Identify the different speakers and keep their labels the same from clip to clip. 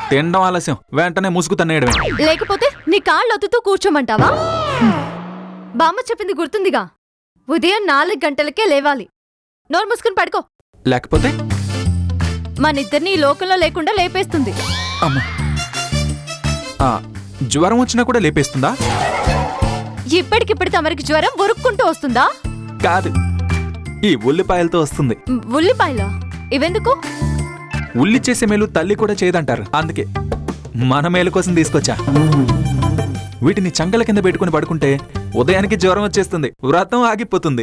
Speaker 1: తినడం ఆలస్యం వెంటనే ముసుగు తన్నేయడమే
Speaker 2: లేకపోతే నీ కాళ్ళు ఒత్తుతూ కూర్చోమంటావా బామ్మ చెప్పింది గుర్తుందిగా ఉదయం నాలుగు గంటలకే లేవాలి నోరు మూసుకుని పడుకో
Speaker 1: లేకపోతే
Speaker 2: మనిద్దరిని ఈ లోకంలో లేకుండా లేపేస్తుంది
Speaker 1: అమ్మా ఆ, జ్వరం వచ్చినా కూడా లేపేస్తుందా
Speaker 2: ఇప్పటికిప్పుడు తమరికి జ్వరం ఉరుక్కుంటూ వస్తుందా
Speaker 1: కాదు ఈ ఉల్లిపాయలతో వస్తుంది
Speaker 2: మ్, ఉల్లిపాయలా ఇవెందుకు
Speaker 1: ఉల్లి చేసే మేలు తల్లి కూడా చేయదంటారు అందుకే మన మేలు కోసం తీసుకొచ్చా వీటిని చంకల కింద పెట్టుకుని పడుకుంటే ఉదయానికి జ్వరం వచ్చేస్తుంది వ్రతం ఆగిపోతుంది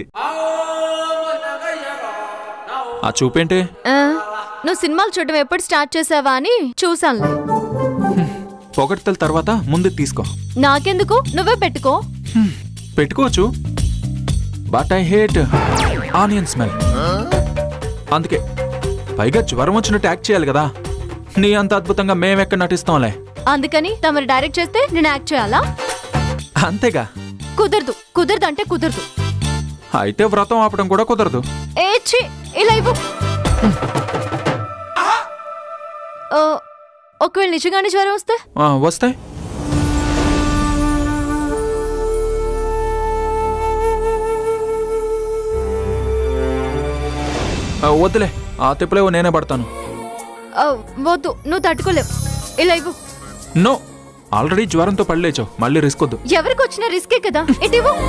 Speaker 1: ఆ చూపేంటే
Speaker 2: ఆ, నువ్వు సినిమాలు చూడడం ఎప్పుడు స్టార్ట్ చేసావా అని చూసానులే
Speaker 1: పొగడ్తల తర్వాత ముందు తీసుకో
Speaker 2: నాకెందుకు నువ్వే పెట్టుకో
Speaker 1: హ్మ్, పెట్టుకోవచ్చు but I hate onion smell అందుకే పైగా జ్వరం వచ్చినట్టు యాక్ట్ చేయాలి కదా నీ అంత అద్భుతంగా మేమెక్కడ నటిస్తాంలే
Speaker 2: అందుకని తమరు డైరెక్ట్ చేస్తే నేను యాక్ట్ చేయాలా
Speaker 1: అంతేగా
Speaker 2: కుదరదు కుదరదు అంటే కుదరదు
Speaker 1: అయితే వ్రతం ఆపడం కూడా కుదరదు
Speaker 2: ఏ ఛీ, ఇలా ఇవ్వు ఓ, ఒకవేళ నిజంగానే జ్వరం వస్తే
Speaker 1: ఆ, వస్తాయి ఆ, వద్దులే ఆ తిప్పలేవో నేనే పడతాను
Speaker 2: ఆ, వద్దు నువ్వు తట్టుకోలేవు ఇలా ఇవ్వు
Speaker 1: నో ఆల్రెడీ జ్వరంతో పడలేచావు మళ్ళీ రిస్క్ వద్దు
Speaker 2: ఎవరికి వచ్చిన రిస్కే కదా ఇటు ఇవ్వు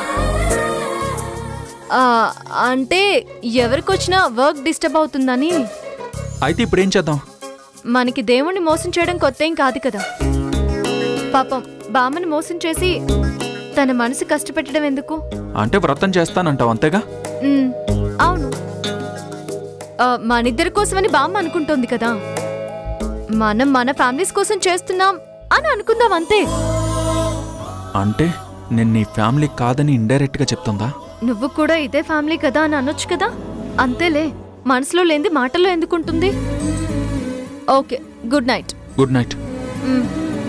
Speaker 2: ఆ, అంటే ఎవరికి వచ్చినా వర్క్ డిస్టర్బ్ అవుతుందని
Speaker 1: అయితే ఇప్పుడు ఏం చేద్దాం
Speaker 2: మనకి దేవుణ్ణి మోసం చేయడం కొత్త ఏం కాదు కదా పాపం బామ్మని మోసం చేసి తన మనసు కష్టపెట్టడం ఎందుకు
Speaker 1: అంటే వ్రతం చేస్తానంటావు అంతేగా
Speaker 2: ఉమ్, అవును ఆ, మనిద్దరి కోసమని బామ్మ అనుకుంటోంది కదా మనం మన ఫ్యామిలీస్ కోసం చేస్తున్నాం అని అనుకుందాం అంతే
Speaker 1: అంటే నేను నీ ఫ్యామిలీ కాదని ఇండైరెక్ట్ గా చెప్తుందా
Speaker 2: నువ్వు కూడా ఇదే ఫ్యామిలీ కదా అని అనొచ్చు కదా అంతేలే మనసులో లేనిది మాటల్లో ఎందుకుంటుంది okay good night
Speaker 1: good night
Speaker 2: um.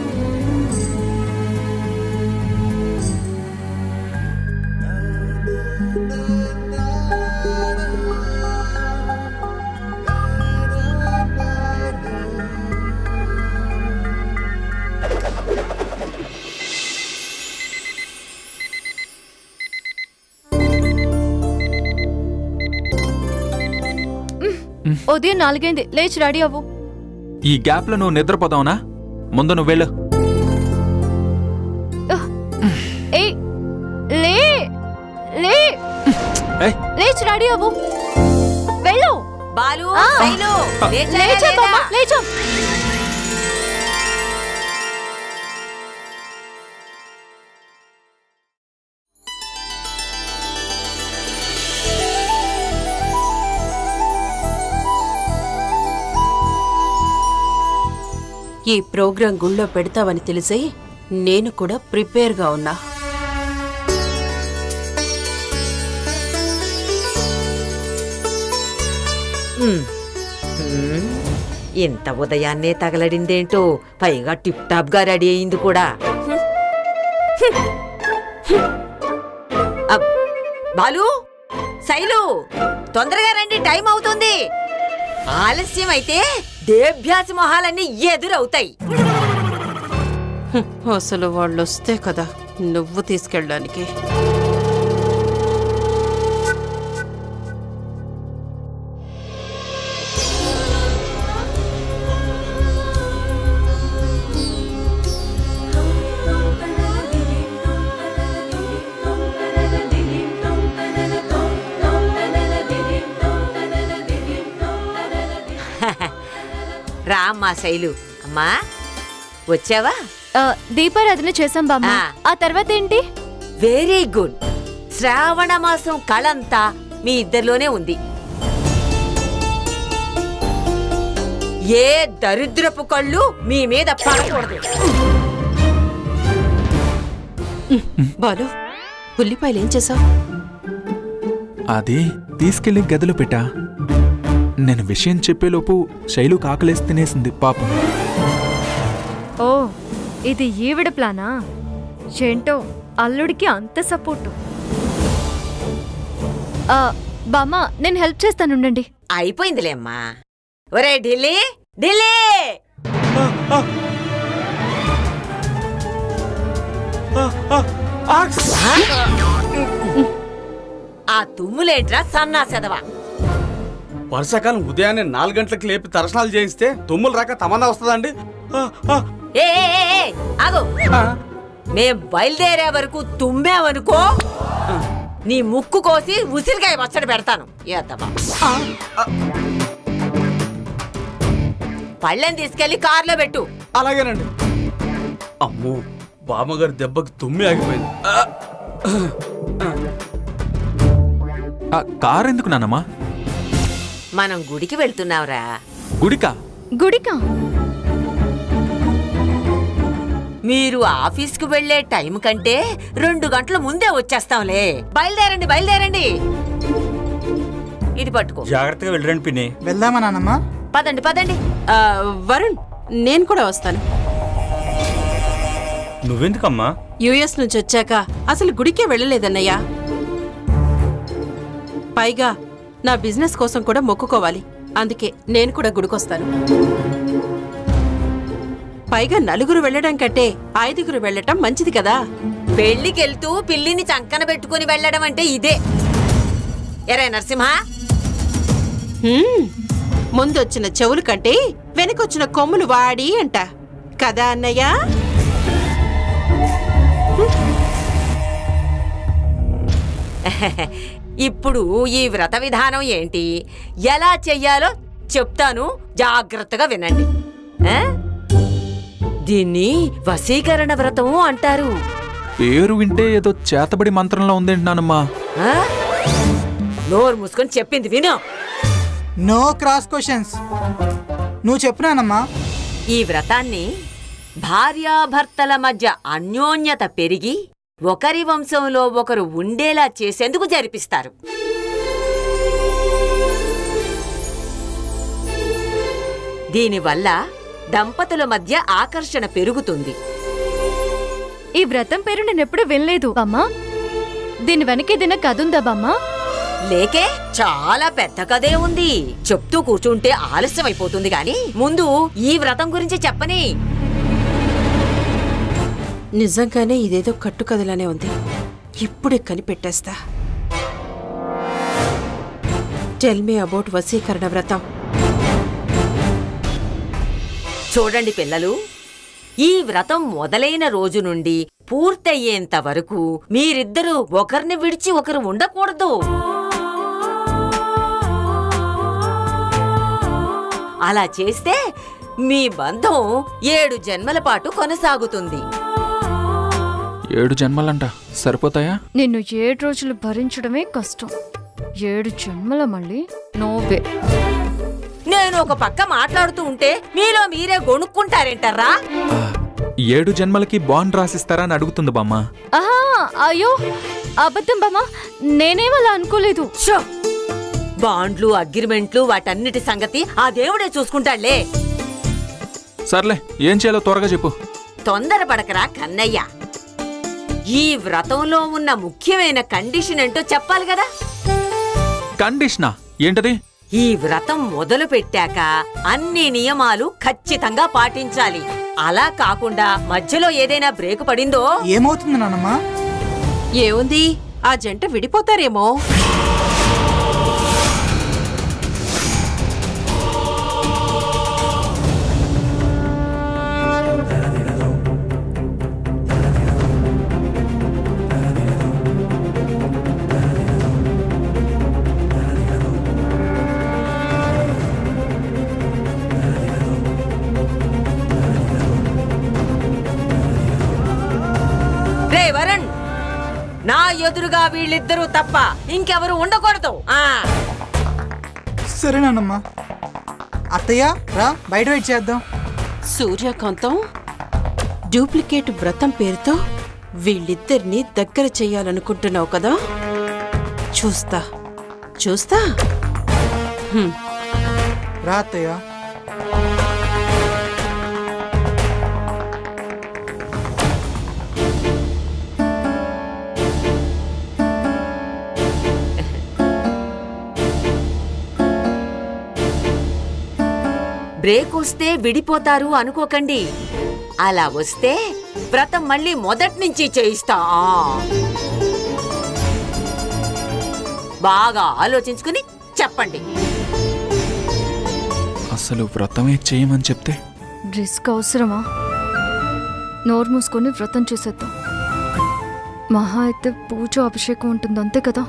Speaker 2: ఉదయం నాలుగైంది లేచి రెడీ అవ్వు
Speaker 1: ఈ గ్యాప్ లో నువ్వు నిద్రపోదావునా ముందు నువ్వు వెళ్ళు
Speaker 2: ఏ లే లే
Speaker 1: ఏయ్
Speaker 2: లేచి రెడీ అవ్వు వెళ్ళు
Speaker 3: బాలు
Speaker 2: ఆ.
Speaker 3: శైలు, లేచారా
Speaker 2: లేచా
Speaker 3: లేదా?
Speaker 2: బామ్మ, లేచా
Speaker 3: ఈ ప్రోగ్రాం గుళ్ళో పెడతావని తెలిసి నేను కూడా ప్రిపేర్గా ఉన్నా
Speaker 4: ఉమ్. ఉమ్. ఇంత ఉదయాన్నే తగలడిందేంటో పైగా టిప్ టాప్ గా రెడీ అయింది కూడా అబ్, బాలు శైలు తొందరగా రండి టైం అవుతుంది ఆలస్యం అయితే దేభ్యాసి మొహాలన్నీ ఎదురవుతాయి
Speaker 3: అసలు వాళ్ళు వస్తే కదా నువ్వు తీసుకెళ్ళడానికి
Speaker 4: రామ్మా శైలు అమ్మా వచ్చావా
Speaker 2: ఆ, దీపారాధన చేసాం బామ్మ
Speaker 4: ఆ.
Speaker 2: ఆ తర్వాత ఏంటి
Speaker 4: వెరీ గుడ్ శ్రావణ మాసం కళంతా మీ ఇద్దరిలోనే ఉంది ఏ దరిద్రపు కళ్ళు మీ మీద పడకూడదు
Speaker 3: బాలు ఉల్లిపాయలు ఏం చేసావు
Speaker 1: అది తీసుకెళ్లి గదిలో పెట్టా నేను విషయం చెప్పేలోపు శైలు కాకలేసి తినేసింది పాపం
Speaker 2: ఓ ఇది ఈవిడ ప్లానా ఏంటో అల్లుడికి అంత సపోర్టు ఆ, బామ్మ నేను హెల్ప్ చేస్తానుండండి
Speaker 4: అయిపోయిందిలే అమ్మా ఒరే ఢిల్లీ ఢిల్లీ ఆ తుమ్ములేంట్రా సన్నా సెదవా
Speaker 5: వర్షాకాలం ఉదయాన్నే నాలుగు గంటలకు లేపి దర్శనాలు చేయిస్తే తుమ్ములు రాక తమన్నా వస్తుందండి ఆ, ఆ,
Speaker 4: ఏ ఏ, ఏ, ఏ, ఆగు
Speaker 5: ఆ.
Speaker 4: మేం బయలుదేరే వరకు తుమ్మావనుకో నీ ముక్కు కోసి ఉసిరికాయ పచ్చడి పెడతాను ఏద్దమ్మా పళ్ళెం తీసుకెళ్లి కారులో పెట్టు
Speaker 5: అలాగేనండి అమ్మో బామ్మగారి దెబ్బకి తుమ్మి ఆగిపోయింది ఆ,
Speaker 1: ఆ, కార్ ఎందుకు నానమ్మా
Speaker 4: మనం గుడికి వెళ్తున్నావురా
Speaker 1: గుడికా
Speaker 2: గుడికా
Speaker 4: మీరు ఆఫీస్కు వెళ్లే టైం కంటే రెండు గంటల ముందే వచ్చేస్తాంలే బయలుదేరండి బయలుదేరండి ఇది పట్టుకో
Speaker 6: జాగ్రత్తగా వెళ్ళరండి పిన్ని
Speaker 7: వెళ్దామా నాన్నమ్మ
Speaker 4: పదండి పదండి
Speaker 3: ఆ, వరుణ్ నేను కూడా వస్తాను
Speaker 6: నువ్వెందుకమ్మా
Speaker 3: యుఎస్ నుంచి వచ్చాక అసలు గుడికే వెళ్ళలేదన్నయ్యా పైగా నా బిజినెస్ కోసం కూడా మొక్కుకోవాలి అందుకే నేను కూడా గుడికొస్తాను పైగా నలుగురు వెళ్ళడం కంటే ఐదుగురు వెళ్ళటం మంచిది కదా
Speaker 4: పెళ్లికెళ్తూ పిల్లిని చంకన పెట్టుకుని వెళ్ళడం అంటే ఇదే ఎరే నరసింహ
Speaker 3: హ్మ్, ముందొచ్చిన చెవులు కంటే వెనకొచ్చిన కొమ్ములు వాడి అంట కదా అన్నయ్య
Speaker 4: ఇప్పుడు ఈ వ్రత విధానం ఏంటి ఎలా చెయ్యాలో చెప్తాను జాగ్రత్తగా వినండి ఆ? దీన్ని వశీకరణ వ్రతం అంటారు
Speaker 1: పేరు వింటే ఏదో చేతబడి మంత్రంలో ఉందేంటి నానమ్మా
Speaker 4: ఆ? నోరు మూసుకొని చెప్పింది విను
Speaker 7: నో క్రాస్ క్వశ్చన్స్ నువ్వు చెప్పు నాన్నమ్మా
Speaker 4: ఈ వ్రతాన్ని భార్యాభర్తల మధ్య అన్యోన్యత పెరిగి ఒకరి వంశంలో ఒకరు ఉండేలా చేసేందుకు జరిపిస్తారు దీనివల్ల దంపతుల మధ్య ఆకర్షణ పెరుగుతుంది
Speaker 2: ఈ వ్రతం పేరు నేను ఎప్పుడు వినలేదు బామ్మా దీని వెనక ఏదైనా కథ ఉందా బామ్మా
Speaker 4: లేకే చాలా పెద్ద కథే ఉంది చెప్తూ కూర్చుంటే ఆలస్యం అయిపోతుంది గాని ముందు ఈ వ్రతం గురించి చెప్పని
Speaker 3: నిజంగానే ఇదేదో కట్టుకథలానే ఉంది ఇప్పుడే కనిపెట్టేస్తా టెల్ మీ అబౌట్ వశీకరణ వ్రతం
Speaker 4: చూడండి పిల్లలు ఈ వ్రతం మొదలైన రోజు నుండి పూర్తయ్యేంత వరకు మీరిద్దరూ ఒకరిని విడిచి ఒకరు ఉండకూడదు అలా చేస్తే మీ బంధం ఏడు జన్మల పాటు కొనసాగుతుంది
Speaker 1: ఏడు జన్మలంట సరిపోతాయా
Speaker 2: నిన్ను ఏడు రోజులు భరించడమే కష్టం ఏడు జన్మల మళ్ళీ నోవే
Speaker 4: నేను ఒక పక్క మాట్లాడుతూ ఉంటే మీలో మీరే గొణుక్కుంటారేంటర్రా
Speaker 1: ఆ, ఏడు జన్మలకి బాండ్ రాసిస్తారా అని అడుగుతుంది బామ్మ
Speaker 2: ఆహా అయ్యో అబద్ధం బామ్మా నేనేం అలా అనుకోలేదు
Speaker 4: షో! బాండ్లు అగ్రిమెంట్లు వాటన్నిటి సంగతి ఆ దేవుడే చూసుకుంటాడులే
Speaker 1: సర్లే ఏం చేయాలో త్వరగా చెప్పు
Speaker 4: తొందరపడకరా కన్నయ్య ఈ వ్రతంలో ఉన్న ముఖ్యమైన కండిషన్ ఏంటో చెప్పాలి కదా
Speaker 1: కండిషనా ఏంటది
Speaker 4: ఈ వ్రతం మొదలు పెట్టాక అన్ని నియమాలు ఖచ్చితంగా పాటించాలి అలా కాకుండా మధ్యలో ఏదైనా బ్రేక్ పడిందో
Speaker 7: ఏమవుతుంది నాన్నమ్మా
Speaker 3: ఏముంది ఆ జంట విడిపోతారేమో
Speaker 4: రే వరుణ్ నా ఎదురుగా వీళ్ళిద్దరూ తప్ప ఇంకెవరు ఉండకూడదు ఆ
Speaker 7: సరే నాన్నమ్మా అత్తయ్య రా బయట వెయిట్ చేద్దాం
Speaker 3: సూర్యకాంతం డూప్లికేట్ వ్రతం పేరుతో వీళ్ళిద్దరినీ దగ్గర చెయ్యాలనుకుంటున్నావు కదా చూస్తా చూస్తా హ్మ్.
Speaker 7: రా అత్తయ్య
Speaker 4: బ్రేక్ వస్తే విడిపోతారు అనుకోకండి అలా వస్తే వ్రతం మళ్ళీ మొదటి నుంచి చేయిస్తా ఆ. బాగా ఆలోచించుకుని చెప్పండి
Speaker 1: అసలు వ్రతమే చేయమని చెప్తే
Speaker 2: రిస్క్ అవసరమా నోరు మూసుకొని వ్రతం చేసేద్దాం మహా అయితే పూజ అభిషేకం ఉంటుంది అంతే కదా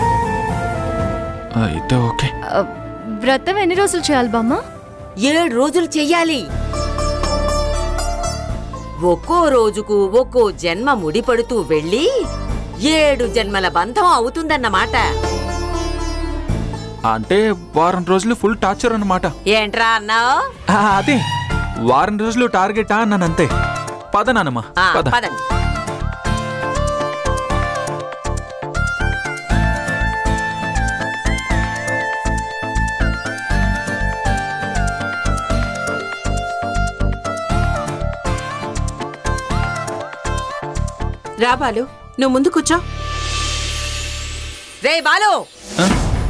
Speaker 1: అయితే ఓకే
Speaker 2: ఆ, వ్రతం ఎన్ని రోజులు చేయాలి బామ్మ
Speaker 4: ఏడు రోజులు చెయ్యాలి ఒక్కో రోజుకు ఒక్కో జన్మ ముడిపడుతూ వెళ్ళి ఏడు జన్మల బంధం అవుతుందన్నమాట
Speaker 1: అంటే వారం రోజులు ఫుల్ టార్చర్ అన్నమాట
Speaker 4: ఏంట్రా అన్నావు
Speaker 1: ఆ, అదే వారం రోజులు టార్గెటా అన్నానంతే పద నానమ్మా పద
Speaker 4: పదండి
Speaker 3: రా బాలు నువ్వు ముందు కూర్చో
Speaker 4: రే బాలు
Speaker 1: ఆ?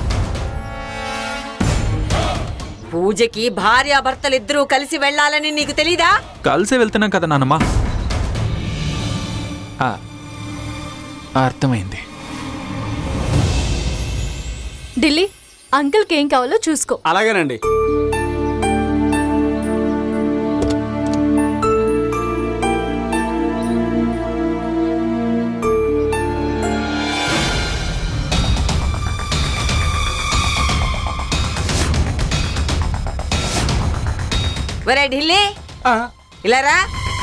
Speaker 4: పూజకి భార్యాభర్తలిద్దరూ కలిసి వెళ్ళాలని నీకు తెలీదా
Speaker 1: కలిసే వెళ్తున్నాం కదా నానమ్మా ఆ, అర్థమైంది
Speaker 2: ఢిల్లీ అంకుల్కి ఏం కావాలో చూసుకో
Speaker 5: అలాగేనండి
Speaker 4: ఒరే ఢిల్లీ
Speaker 5: ఆ,
Speaker 4: ఇలా రా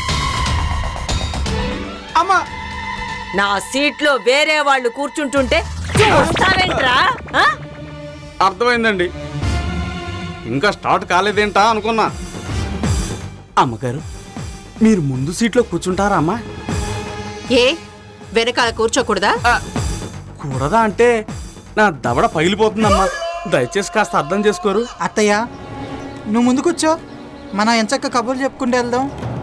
Speaker 5: అమ్మా
Speaker 4: నా సీట్లో వేరే వాళ్ళు కూర్చుంటుంటే చూస్తావేంట్రా ఆ?
Speaker 5: అర్థమైందండి ఇంకా స్టార్ట్ కాలేదేంటా అనుకున్నా అమ్మగారు మీరు ముందు సీట్లో కూర్చుంటారా అమ్మా
Speaker 3: ఏ వెనకాల కూర్చోకూడదా
Speaker 5: ఆ, కూడదా అంటే నా దవడ పగిలిపోతుందమ్మా దయచేసి కాస్త అర్థం చేసుకోరు
Speaker 7: అత్తయ్య నువ్వు ముందు కూర్చో మనం ఎంచక్క కబుర్లు చెప్పుకుంటూ వెళ్దాం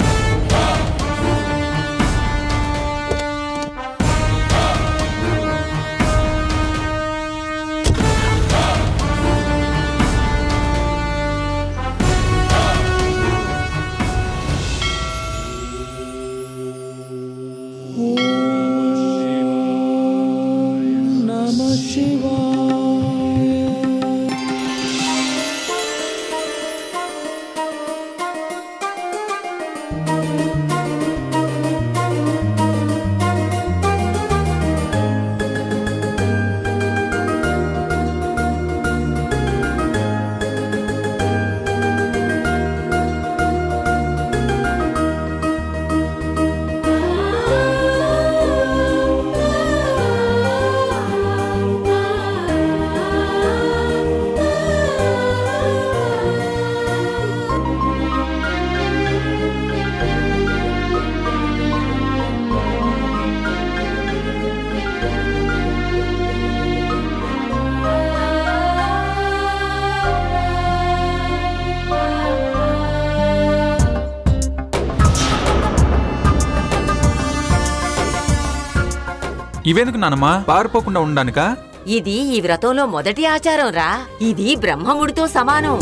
Speaker 1: ఇవెందుకు నానమ్మా పారిపోకుండా ఉండడానికా
Speaker 4: ఇది ఈ వ్రతంలో మొదటి ఆచారం రా ఇది బ్రహ్మముడితో సమానం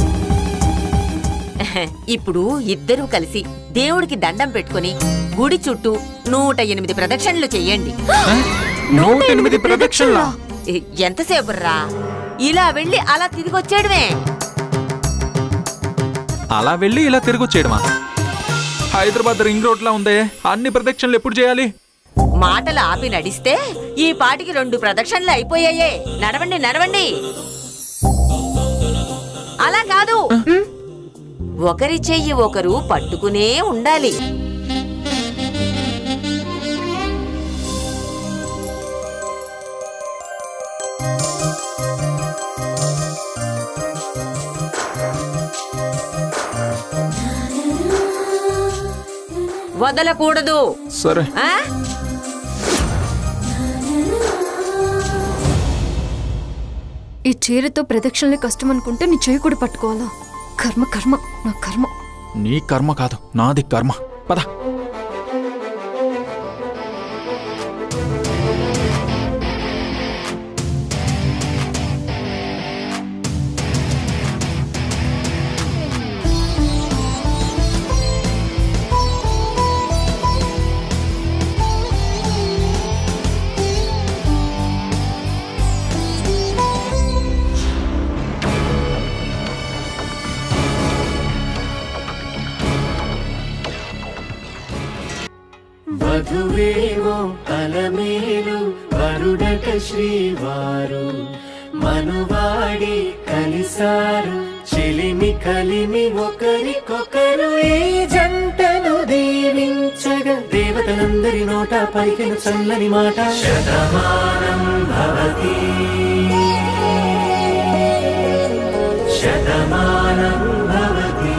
Speaker 4: ఇప్పుడు ఇద్దరూ కలిసి దేవుడికి దండం పెట్టుకొని గుడి చుట్టూ నూట ఎనిమిది ప్రదక్షిణలు చెయ్యండి
Speaker 1: నూట ఎనిమిది ప్రదక్షిణలా
Speaker 4: ఎ- ఎంతసేపు రా ఇలా వెళ్ళి అలా తిరిగి వచ్చేయడమే
Speaker 1: అలా వెళ్ళి ఇలా తిరిగి వచ్చేయడమా హైదరాబాద్ రింగ్ రోడ్ లా ఉందే అన్ని ప్రదక్షిణలు ఎప్పుడు చేయాలి
Speaker 4: మాటలు ఆపి నడిస్తే ఈ పాటికి రెండు ప్రదక్షిణలు అయిపోయాయే నడవండి నడవండి అలా కాదు ఒకరి చెయ్యి ఒకరు పట్టుకునే ఉండాలి వదలకూడదు
Speaker 1: సరే
Speaker 4: ఆ
Speaker 2: ఈ చీరతో ప్రదక్షిణలే కష్టం అనుకుంటే నీ చేయి కూడా పట్టుకోవాలా కర్మ కర్మ నా కర్మ
Speaker 1: నీ కర్మ కాదు నాది కర్మ పద
Speaker 6: వధువేమో అలమేలు వరుడట శ్రీవారు మనువాడి కలిసారు చెలిమి కలిమి ఒకరికొకరు ఈ జంటను దీవించగా దేవతలందరి నోట పలికిన చల్లని మాట శతమానం భవతి శతమానం భవతి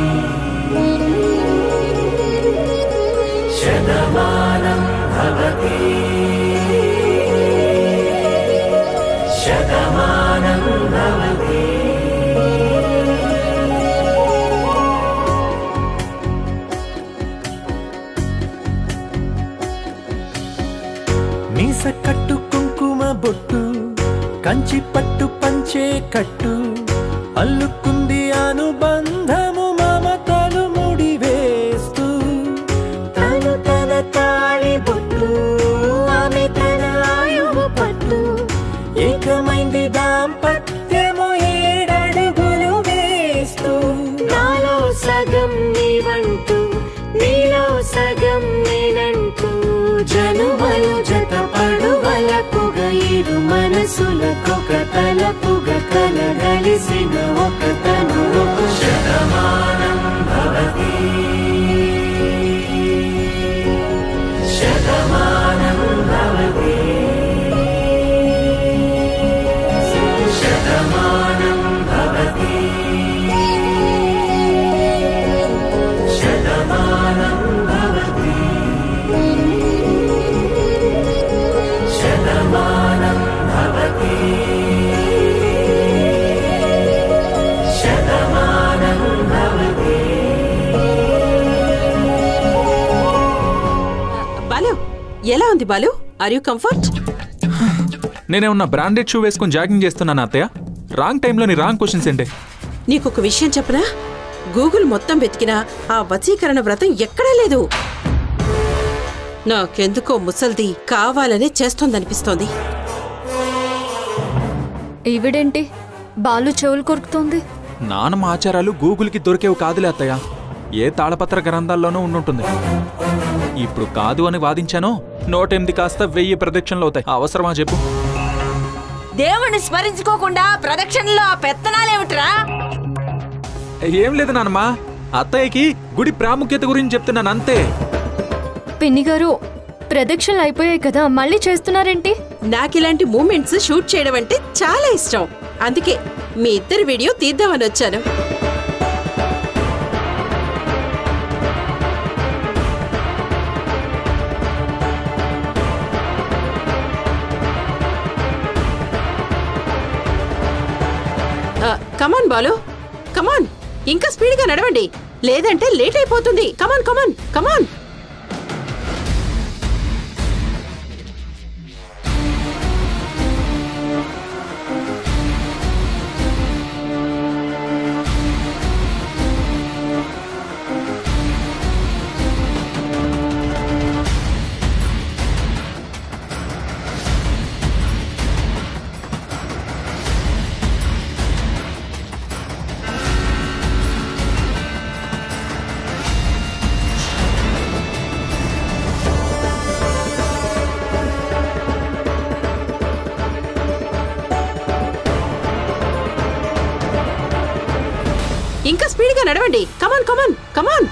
Speaker 6: శతమానం భవతి శతమానం భవతి మీస కట్టు కుంకుమ బొట్టు కంచి పట్టు పంచే కట్టు అల్లుకుంది అనుబంధము మమతలు ముడివేస్తూ తను తన తాళి బొట్టు ఆమె తన ఆయువు పట్టు ఏకమైంది దాంపత్యము ఏడడుగులు వేస్తూ నాలో సగం నీవంటూ నీలో సగం నేనంటూ జనుమలు జత పడువలపుగ ఇరు మనసులకొక తలపుగ కలగలిసిన ఒక తను ఒక శతమానం భవతి శతమానం భవతి శతమానం భవతి శతమానం భవతి శతమానం భవతి శతమానం భవతి
Speaker 8: బాలు ఎలా ఉంది బాలు ఆర్ యూ కంఫర్ట్
Speaker 1: నేనేమన్నా బ్రాండెడ్ షూ వేసుకొని జాగింగ్ చేస్తున్నాను అత్తయ్య రాంగ్ టైంలోని రాంగ్ క్వశ్చన్స్ ఏంటి
Speaker 8: నీకు ఒక విషయం చెప్పనా గూగుల్ మొత్తం వెతికినా ఆ వశీకరణ వ్రతం ఎక్కడా లేదు నాకెందుకో ముసల్ది కావాలనే చేస్తోందనిపిస్తోంది
Speaker 2: ఈవిడేంటి బాలు చెవులు కొరుకుతోంది
Speaker 1: నానమ్మ ఆచారాలు గూగుల్కి దొరికేవి కాదులే అత్తయ్య ఏ తాళపత్ర గ్రంథాల్లోనూ ఉండుంటుంది ఇప్పుడు కాదు అని వాదించానో నూటెనిమిది కాస్త వెయ్యి ప్రదక్షిణలు అవుతాయి అవసరమా చెప్పు
Speaker 4: దేవుణ్ణి స్మరించుకోకుండా ప్రదక్షిణలో ఆ పెత్తనాలేమిట్రా
Speaker 1: ఏం లేదు నానమ్మ అత్తయ్యకి గుడి ప్రాముఖ్యత గురించి చెప్తున్నాను అంతే
Speaker 2: పిన్ని గారు ప్రదక్షిణలు అయిపోయాయి కదా మళ్ళీ చేస్తున్నారేంటి
Speaker 8: నాకిలాంటి మూమెంట్స్ షూట్ చేయడం అంటే చాలా ఇష్టం అందుకే మీ ఇద్దరి వీడియో తీద్దామని వచ్చాను కమాన్ బాలు కమాన్ ఇంకా స్పీడ్గా నడవండి లేదంటే లేట్ అయిపోతుంది కమాన్ కమాన్ కమాన్ ఇంకా స్పీడ్గా నడవండి కమాన్ కమాన్ కమాన్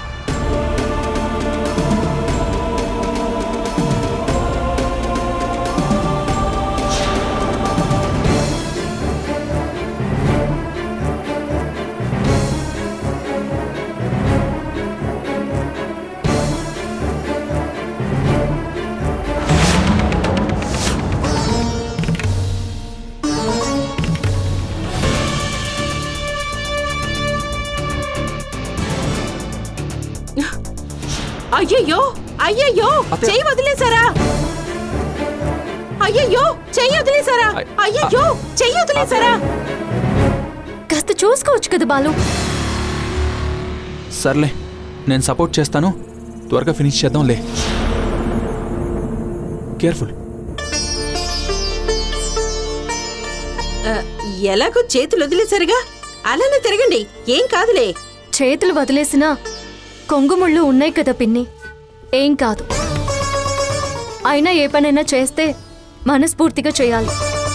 Speaker 8: అయ్యయ్యో అయ్యయ్యో
Speaker 1: అత్తయ్య.
Speaker 8: చెయ్యి వదిలేశారా అయ్యయ్యో చెయ్యి వదిలేశారా
Speaker 1: అయ్-
Speaker 8: అయ్యయ్యో చెయ్యి వదిలేశారా
Speaker 2: కాస్త చూసుకోవచ్చు కదా బాలు
Speaker 1: సర్లే నేను సపోర్ట్ చేస్తాను త్వరగా ఫినిష్ చేద్దాంలే కేర్ఫుల్
Speaker 8: ఆ, ఎలాగో చేతులు వదిలేశారుగా అలానే తిరగండి ఏం కాదులే
Speaker 2: చేతులు వదిలేసినా కొంగుముళ్ళు ఉన్నాయి కదా పిన్ని ఏం కాదు అయినా ఏ పనైనా చేస్తే మనస్ఫూర్తిగా చేయాలి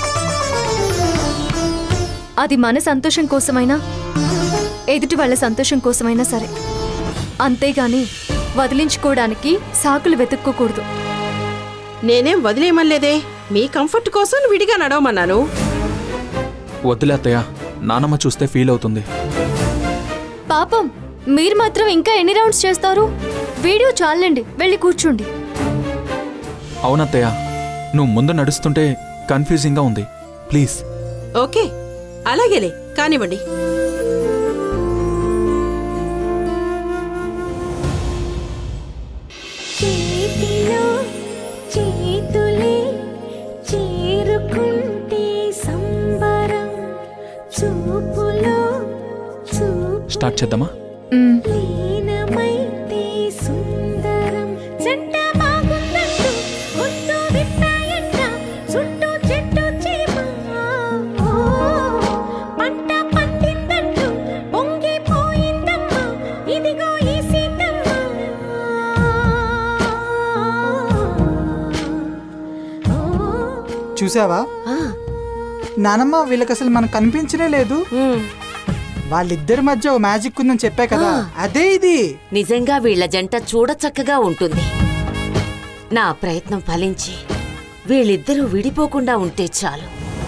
Speaker 2: అది మన సంతోషం కోసమైనా ఎదుటి వాళ్ళ సంతోషం కోసమైనా సరే అంతేగాని వదిలించుకోవడానికి సాకులు వెతుక్కోకూడదు
Speaker 8: నేనేం వదిలేయమనలేదే మీ కంఫర్ట్ కోసం విడిగా నడవమన్నాను
Speaker 1: వద్దులే అత్తయ్య నానమ్మ చూస్తే ఫీల్ అవుతుంది
Speaker 2: పాపం మీరు మాత్రం ఇంకా ఎన్ని రౌండ్స్ చేస్తారు వీడియో చాలండి వెళ్ళి కూర్చోండి
Speaker 1: అవునత్తయ్య నువ్వు ముందు నడుస్తుంటే కన్ఫ్యూజింగ్గా ఉంది ప్లీజ్
Speaker 8: ఓకే అలాగేలే కానివ్వండి
Speaker 9: చేతిలో చేతులే చేరుకుంటే సంబరం చూపులో
Speaker 1: స్టార్ట్ చేద్దామా
Speaker 2: మ్,
Speaker 9: చూపులీనమైతే సుందరం జంట బాగుందంటూ ముద్దు విన్నాయంట చుట్టూ చెట్టు చీమ ఓ, పంట పండిందంటూ పొంగిపోయిందమ్మా ఇదిగో ఈ సీతమ్మ
Speaker 7: చూసావా
Speaker 8: ఆ,
Speaker 7: నానమ్మ వీళ్ళకి అసలు మనకు కనిపించనే లేదు
Speaker 8: ఉమ్,
Speaker 7: వాళ్ళిద్దరి మధ్య ఒక మ్యాజిక్ ఉందని చెప్పా కదా అదే ఇది
Speaker 4: నిజంగా వీళ్ళ జంట చూడచక్కగా ఉంటుంది నా ప్రయత్నం ఫలించి వీళ్ళిద్దరూ విడిపోకుండా ఉంటే చాలు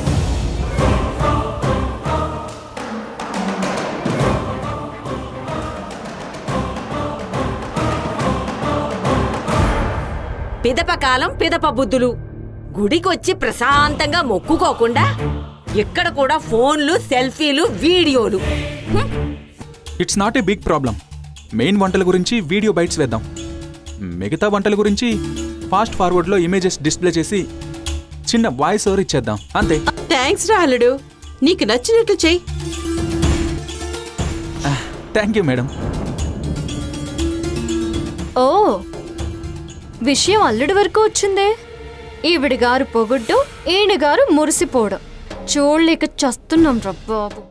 Speaker 4: పిదప కాలం పిదప బుద్ధులు గుడికొచ్చి ప్రశాంతంగా మొక్కుకోకుండా ఇక్కడ కూడా ఫోన్లు సెల్ఫీలు వీడియోలు
Speaker 1: it's not a big problem main వంటల గురించి వీడియో బైట్స్ వేద్దాం మిగతా వంటల గురించి ఫాస్ట్ ఫార్వర్డ్లో ఇమేజెస్ డిస్ప్లే చేసి చిన్న వాయిస్ ఓవర్ ఇచ్చేద్దాం అంతే
Speaker 8: థ్యాంక్స్ రా అల్లుడు నీకు నచ్చినట్లు చెయ్యి
Speaker 1: థ్యాంక్ యూ మేడం
Speaker 2: ఓ విషయం అల్లుడి వరకు వచ్చిందే ఈవిడి గారు పొగుడ్డు ఈయన గారు మురిసిపోవడం చూడలేక చస్తున్నాం రా బాబు